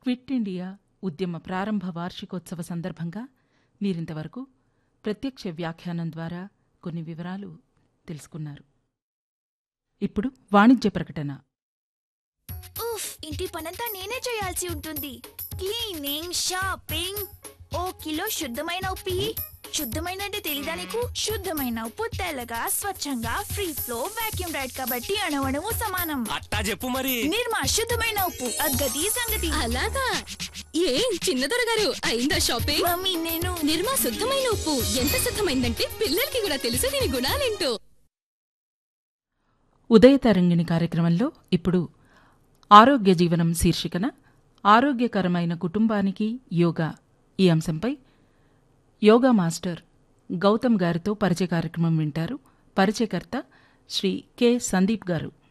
quit India ఉద్యమ ప్రారంభ వార్షికోత్సవ సందర్భంగా మీరింతవరకు ప్రత్యక్ష వ్యాఖ్యానం ద్వారా కొన్ని వివరాలు తెలుసుకున్నారు ఇప్పుడు వాణిజ్య ప్రకటన ఉఫ్ ఇంటి పనంతా నేనే చేయాల్సి ఉంటుంది క్లీనింగ్ షాపింగ్ ఓ కిలో శుద్ధమైన ఉప్పి శుద్ధమైన అంటే తెలీదా నీకు శుద్ధమైన ఉప్పు తెల్లగా స్వచ్ఛంగా ఫ్రీ ఫ్లో వాక్యూమ్ రైడ్ కాబట్టి అణవణము సమానం అట్టా చెప్పు మరి నిర్మా శుద్ధమైన ఉప్పు అద్గతి సంగతి అలాగా ఏం చిన్నదొర గారు అయిందా షాపింగ్ మమ్మీ నేను నిర్మా శుద్ధమైన ఉప్పు ఎంత శుద్ధమైందంటే పిల్లలకి కూడా తెలుసు దీని గుణాలేంటో ఉదయ తరంగిణి కార్యక్రమంలో ఇప్పుడు ఆరోగ్య జీవనం శీర్షికన ఆరోగ్యకరమైన కుటుంబానికి యోగా ఈ అంశంపై యోగా మాస్టర్ గౌతమ్ గారితో పరిచయ కార్యక్రమం వింటారు పరిచయకర్త శ్రీ కె సందీప్ గారు